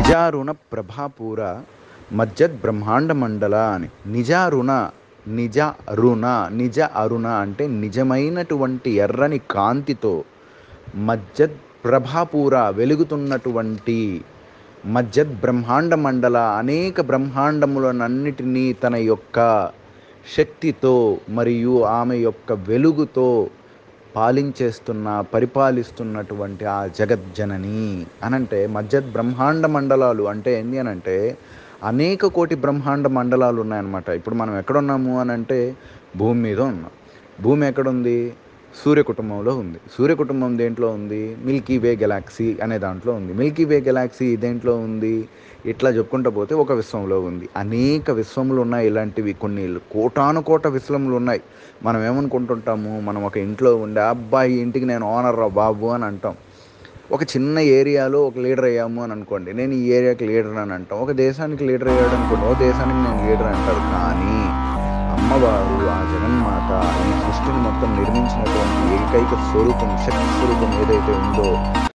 నిజారుణ ప్రభాపూర మజ్జద్ బ్రహ్మాండ మండల అని నిజారుణ నిజ అరుణ నిజ అరుణ అంటే నిజమైనటువంటి ఎర్రని కాంతితో మజ్జద్ ప్రభాపూర వెలుగుతున్నటువంటి మజ్జద్ బ్రహ్మాండ మండల అనేక బ్రహ్మాండములనన్నిటినీ తన యొక్క శక్తితో మరియు ఆమె యొక్క వెలుగుతో పాలించేస్తున్న పరిపాలిస్తున్నటువంటి ఆ జగజ్జనని అనంటే మజ్జద్ బ్రహ్మాండ మండలాలు అంటే ఏంటి అని అంటే అనేక కోటి బ్రహ్మాండ మండలాలు ఉన్నాయన్నమాట ఇప్పుడు మనం ఎక్కడున్నాము అని అంటే భూమి మీద ఉన్నాం భూమి ఎక్కడుంది సూర్య కుటుంబంలో ఉంది సూర్య కుటుంబం దేంట్లో ఉంది మిల్కీ వే గెలాక్సీ అనే దాంట్లో ఉంది మిల్కీ వే గెలాక్సీ దేంట్లో ఉంది ఇట్లా చెప్పుకుంటూ పోతే ఒక విశ్వంలో ఉంది అనేక విశ్వములు ఉన్నాయి ఇలాంటివి కొన్ని కోటాను కోట విశ్వములు ఉన్నాయి మనం ఏమనుకుంటుంటాము మనం ఒక ఇంట్లో ఉండే అబ్బాయి ఇంటికి నేను ఓనర్ రా బాబు అని అంటాం ఒక చిన్న ఏరియాలో ఒక లీడర్ అయ్యాము అని అనుకోండి నేను ఈ ఏరియాకి లీడర్ అని అంటాం ఒక దేశానికి లీడర్ అయ్యాడు అనుకోండి ఒక దేశానికి నేను లీడర్ అంటారు కానీ అమ్మవారు ఆ జగన్మాత ఈ సృష్టిని మొత్తం నిర్మించినటువంటి ఏకైక స్వరూపం శక్తి స్వరూపం ఏదైతే ఉందో